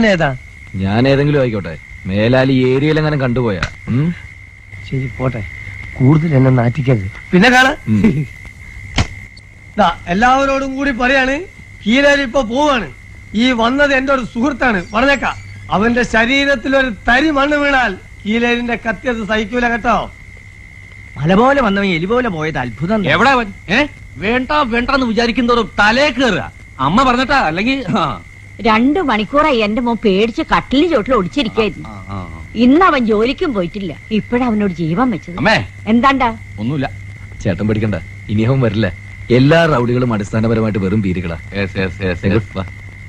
ഏതാ ഞാൻ ഏതെങ്കിലും ആയിക്കോട്ടെ മേലാൽ ഈ ഏരിയയിലെങ്ങനെ കണ്ടുപോയാ ഉം? ശരി പോട്ടെ കൂടുതൽ എന്നെ നാറ്റിക്കരുത് പിന്നെ കാണാ ഉം. ദാ, എല്ലാവരോടും കൂടി പറയാണ് കീലേരി ഇപ്പൊ പോവാണ് ഈ വന്നത് എന്റെ ഒരു സുഹൃത്താണ് പറഞ്ഞേക്ക അവന്റെ ശരീരത്തിൽ ഒരു തരി മണ്ണ് വീണാൽ കീലേരിന്റെ കത്തിയത് സഹിക്കൂല കേട്ടോ മല പോലെ വന്നവൻ എലി പോലെ പോയത് അത്ഭുതം തന്നെ. എവിടെ അവൻ ഏ വേണ്ട വേണ്ടെന്ന് വിചാരിക്കുന്നതോറും തലേ കയറുക അമ്മ പറഞ്ഞിട്ടാ അല്ലെങ്കിൽ ആ. രണ്ടു മണിക്കൂറായി എന്റെ മോൻ പേടിച്ച് കട്ടിലിന് ചോട്ടിൽ ഒടിച്ചിരിക്കായിരുന്നു ആ, ആ. ഇന്ന് അവൻ ജോലിക്കും പോയിട്ടില്ല ഇപ്പഴവനോട് ജീവൻ വെച്ചത് അമ്മേ എന്താണ്ടാ ഒന്നുമില്ല ചേട്ടൻ പേടിക്കണ്ട ഇനി അവൻ വരില്ല എല്ലാ റൗഡികളും അടിസ്ഥാനപരമായിട്ട് വെറും പീരികളാ Yes, yes, yes, yes. വാ.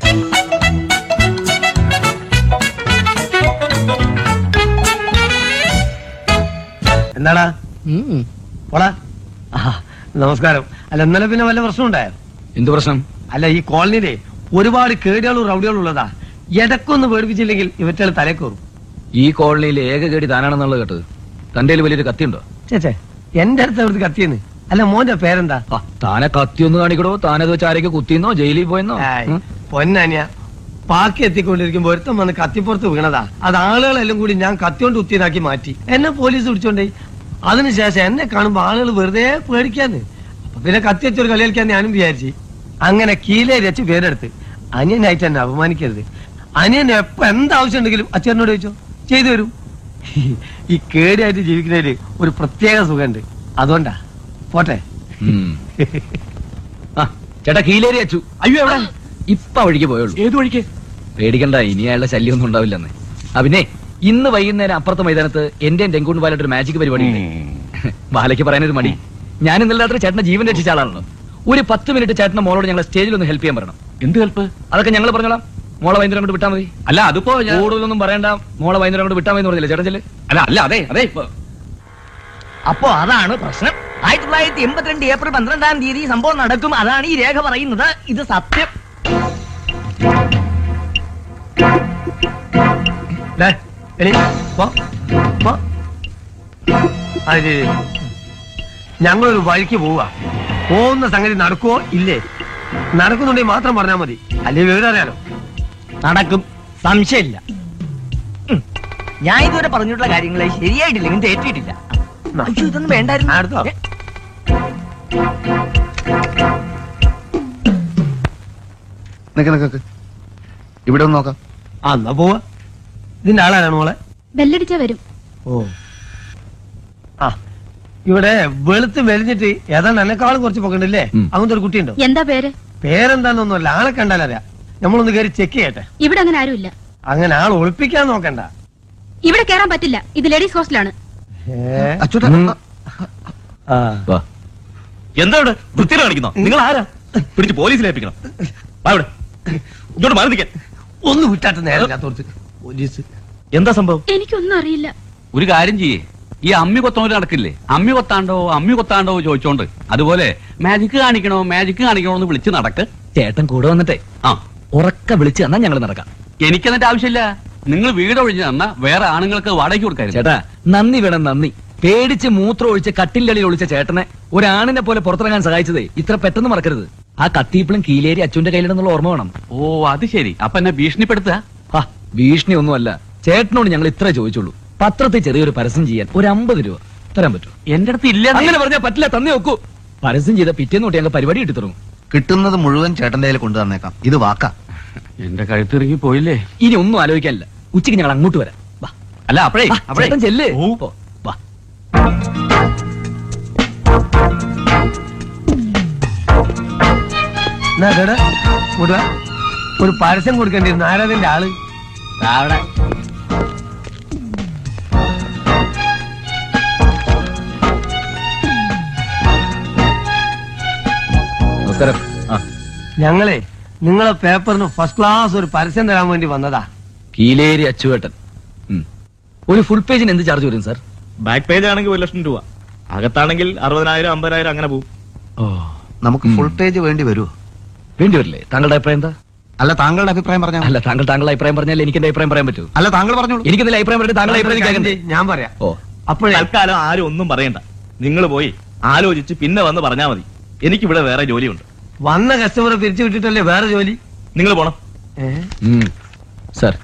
എന്താടാ പോടാ ആഹാ, നമസ്കാരം അല്ല ഇന്നലെ പിന്നെ വല്ല പ്രശ്നം ഉണ്ടായോ എന്ത് പ്രശ്നം അല്ല ഈ കോളനിയിലെ ഒരുപാട് കേടുകളും റൗഡികളും ഉള്ളതാ എടക്കൊന്ന് പേടിപ്പിച്ചില്ലെങ്കിൽ ഇവറ്റകൾ തലേ കയറും ഈ കോളനിയിൽ ഏക കേടി താനാണെന്നുള്ളത് കേട്ടത് തന്റെ കയ്യിൽ വലിയൊരു കത്തിയുണ്ടോ ചേച്ചേ എന്റെ അടുത്ത് അവിടുത്തെ കത്തിയെന്ന് അല്ല മോന്റെ പേരെന്താ ആ, താനെ കത്തിയൊന്ന് കാണിക്കടോ താനത് വെച്ച് ആരൊക്കെ കുത്തിന്നോ ജയിലിൽ പോയെന്നോ ആയ്, ഉം? പൊന്നാനിയ പാക്കി എത്തിക്കൊണ്ടിരിക്കുമ്പോ ഒരുത്തം വന്ന് കത്തിപ്പുറത്ത് വീണതാ അത് ആളുകളെല്ലാം കൂടി ഞാൻ കത്തിയോണ്ട് കുത്തിയതാക്കി മാറ്റി എന്നെ പോലീസ് പിടിച്ചോണ്ടേ അതിനുശേഷം എന്നെ കാണുമ്പോ ആളുകൾ വെറുതെ പേടിക്കാന്ന് അപ്പൊ പിന്നെ കത്തി വെച്ചൊരു കളി കളിക്കാൻ ഞാനും വിചാരിച്ചു അങ്ങനെ കീലേരി വെച്ച് പേരെടുത്ത് അനിയനായിട്ട് എന്നെ അപമാനിക്കരുത് അനിയൻ എപ്പോ എന്താവശ്യം ഉണ്ടെങ്കിലും അച്ഛനോട് ചോദിച്ചോ ചെയ്തു തരും ഈ കേടിയായിട്ട് ജീവിക്കുന്നതില് ഒരു പ്രത്യേക സുഖമുണ്ട് അതുകൊണ്ടാ പോട്ടെ ഉം. ആ ചേട്ടാ കീലേരി അച്ചു അയ്യോ എവിടെ ഇപ്പൊ വഴിക്ക് പോയുള്ളൂ ഏത് വഴിക്ക് പേടിക്കണ്ട ഇനി അയാളുടെ ശല്യമൊന്നും ഉണ്ടാവില്ലെന്ന് ആ പിന്നെ ഇന്ന് വൈകുന്നേരം അപ്പുറത്തെ മൈതാനത്ത് എന്റെ രംഗൂൺ ബാലയുടെ ഒരു മാജിക് പരിപാടി ഉണ്ട് ബാലയ്ക്ക് പറയാനൊരു മടി ഞാൻ ഇന്നലെ രാത്രി ചേട്ടന്റെ ജീവൻ രക്ഷിച്ച ആളാണല്ലോ ഒരു പത്ത് മിനിറ്റ് ചേട്ടന്റെ മോളോട് ഞങ്ങളെ സ്റ്റേജിൽ ഒന്ന് ഹെൽപ്പ് ചെയ്യാൻ പറയണം എന്ത് ഹെൽപ്പ് അതൊക്കെ ഞങ്ങൾ പറഞ്ഞോളാം മോളെ വൈകുന്നേരം കൊണ്ട് വിട്ടാൽ മതി അല്ല അതിപ്പോ ഞാൻ- കൂടുതലൊന്നും പറയണ്ട മോളെ വൈകുന്നേരം കൊണ്ട് വിട്ടാൽ മതി എന്ന് പറഞ്ഞില്ലേ ചേട്ടൻ ചെല്ല് അല്ല അല്ല അതെ അതെ ഇപ്പൊ അപ്പോ അതാണ് പ്രശ്നം ആയിരത്തി തൊള്ളായിരത്തി എൺപത്തിരണ്ട് ഏപ്രിൽ പന്ത്രണ്ടാം തീയതി ഈ സംഭവം നടക്കും അതാണ് ഈ രേഖ പറയുന്നത് ഇത് സത്യം ദേ, എണീ, പോ, പോ. അത് ശരി. ഞങ്ങളൊരു വഴിക്ക് പോവാ പോകുന്ന സംഗതി നടക്കുവോ ഇല്ലേ നടക്കുന്നുണ്ടെങ്കിൽ മാത്രം പറഞ്ഞാൽ മതി അല്ലെങ്കിൽ വിവരം അറിയാലോ നടക്കും സംശയമില്ല ഉം. ഞാൻ ഇതുവരെ പറഞ്ഞിട്ടുള്ള കാര്യങ്ങളെ ശരിയായിട്ടില്ലെങ്കിൽ തേറ്റിയിട്ടില്ല അയ്യോ ഇതൊന്നും വേണ്ടായിരുന്നു ആ, എടുത്തോ. ഏ, നിക്ക് നിക്ക് നിക്ക്. ഇവിടെ ഒന്ന് നോക്കാം ആ എന്നാ പോവാ ഇതിന്റെ ആളാണ് മോളെ ബെല്ലടിച്ച വരും ഓ ആ ഇവിടെ വെളുത്ത് മെലിഞ്ഞിട്ട് ഏതാണ്ട് എന്നെക്കാളും കുറച്ച് പൊക്കണ്ടല്ലേ ഉം. അങ്ങനത്തെ ഒരു കുട്ടിയുണ്ടോ എന്താ പേര് പേരെന്താന്നൊന്നുമല്ല ആളെ കണ്ടാലറിയാം നമ്മളൊന്ന് കയറി ചെക്ക് ചെയ്യട്ടെ ഇവിടെ അങ്ങനെ ആരുമില്ല അങ്ങനെ ആൾ ഒളിപ്പിക്കാൻ നോക്കണ്ട ഇവിടെ കേറാൻ പറ്റില്ല ഇത് ലേഡീസ് ഹോസ്റ്റലാണ് ഏ അച്ചോട്ടാ ഉം. ആ വാ എന്താ ഇവിടെ വൃത്തിയിൽ കാണിക്കുന്നോ നിങ്ങൾ ആരാ പിടിച്ച് പോലീസിൽ ഏൽപ്പിക്കണം വാ ഇവിടെ ഇങ്ങോട്ട് മാറി നിൽക്കാൻ ഒന്ന് വിട്ടാട്ട് നേരമില്ലാത്തോർത്ത് പോലീസ് എന്താ സംഭവം എനിക്കൊന്നും അറിയില്ല ഒരു കാര്യം ചെയ്യേ ഈ അമ്മി കൊത്തോണ്ട് നടക്കില്ലേ അമ്മി കൊത്താണ്ടോ അമ്മി കൊത്താണ്ടോ ചോദിച്ചോണ്ട് അതുപോലെ മാജിക് കാണിക്കണോ മാജിക് കാണിക്കണോ എന്ന് വിളിച്ച് നടക്ക് ചേട്ടൻ കൂടെ വന്നിട്ടേ ആ ഉറക്ക വിളിച്ച് തന്നാ ഞങ്ങൾ നടക്കാം എനിക്കെന്നിട്ട് ആവശ്യമില്ല നിങ്ങൾ വീട് ഒഴിഞ്ഞ് തന്നാ വേറെ ആണുങ്ങൾക്ക് വാടകയ്ക്ക് കൊടുക്കായിരുന്നു ചേട്ടാ നന്ദി വേണം നന്ദി പേടിച്ച് മൂത്രം ഒഴിച്ച് കട്ടിലടിയിൽ ഒളിച്ച ചേട്ടനെ ഒരാണിനെ പോലെ പുറത്തിറങ്ങാൻ സഹായിച്ചതേ ഇത്ര പെട്ടെന്ന് മറക്കരുത് ആ കത്തിയിപ്പളും കീലേരി അച്ഛന്റെ കയ്യിലെന്നുള്ള ഓർമ്മ വേണം ഓ അത് ശരി അപ്പൊ എന്നെ ഭീഷണിപ്പെടുത്തുക ആ ഭീഷണി ഒന്നുമല്ല ചേട്ടനോട് ഞങ്ങൾ ഇത്ര ചോദിച്ചുള്ളൂ പത്രത്തിൽ ചെറിയൊരു പരസ്യം ചെയ്യാൻ ഒരു അമ്പത് രൂപ തരാൻ പറ്റുമോ എന്റെ അടുത്ത് ഇല്ല അങ്ങനെ പറഞ്ഞാൽ പറ്റില്ല തന്നെ നോക്കൂ പരസ്യം ചെയ്ത പിറ്റേന്ന് തൊട്ട് ഞങ്ങൾ പരിപാടി ഇട്ട് തുടങ്ങും കിട്ടുന്നത് മുഴുവൻ ചേട്ടന്റെ കയ്യിൽ കൊണ്ടു തന്നേക്കാം ഇത് വാക്കാ എന്റെ കഴുത്തിറങ്ങി പോയില്ലേ ഇനി ഒന്നും ആലോചിക്കാനില്ല ഉച്ചയ്ക്ക് ഞങ്ങൾ അങ്ങോട്ട് വരാം വാ. അല്ല അപ്പഴേ വാ, അപ്പഴേ ചേട്ടൻ ചെല്ല് ഓ. പോ, വാ. എന്നാ കേട് ഇങ്ങോട്ട് വാ. ഒരു പരസ്യം കൊടുക്കേണ്ടിരുന്നു ആരാതിന്റെ ആള് അവിടെ നമസ്കാരം ആ ഞങ്ങളെ നിങ്ങളെ പേപ്പറിന് ഫസ്റ്റ് ക്ലാസ് ഒരു പരസ്യം തരാൻ വേണ്ടി വന്നതാ കീലേരി അച്ചുവേട്ടൻ ഉം. ഒരു ഫുൾ പേജിന് എന്ത് ചാർജ് വരും സാർ ബാക്ക് പേജ് ആണെങ്കിൽ ഒരു ലക്ഷം രൂപ അകത്താണെങ്കിൽ അറുപതിനായിരം അമ്പതിനായിരം അങ്ങനെ പോകും ഓ നമുക്ക് ഫുൾ പേജ് വേണ്ടി വരുമോ വേണ്ടി വരില്ലേ താങ്കളുടെ അഭിപ്രായം എന്താ അല്ല താങ്കളുടെ അഭിപ്രായം പറഞ്ഞാൽ അല്ല താങ്കൾ താങ്കളുടെ അഭിപ്രായം പറഞ്ഞാൽ എനിക്ക് എന്റെ അഭിപ്രായം പറയാൻ പറ്റൂ അല്ല താങ്കൾ പറഞ്ഞോളൂ എനിക്ക് എന്തെങ്കിലും അഭിപ്രായം പറഞ്ഞിട്ട് താങ്കളുടെ അഭിപ്രായം കാര്യം കേൾക്കണ്ടേ? ചെയ്യ്, ഞാൻ പറയാം ഓ അപ്പോഴേ തൽക്കാലം ആരും ഒന്നും പറയണ്ട നിങ്ങൾ പോയി ആലോചിച്ച് പിന്നെ വന്ന് പറഞ്ഞാൽ മതി എനിക്കിവിടെ വേറെ ജോലിയുണ്ട് വന്ന കസ്റ്റമറെ പിരിച്ചു വിട്ടിട്ടല്ലേ വേറെ ജോലി നിങ്ങൾ പോണം ഏ ഉം. സാർ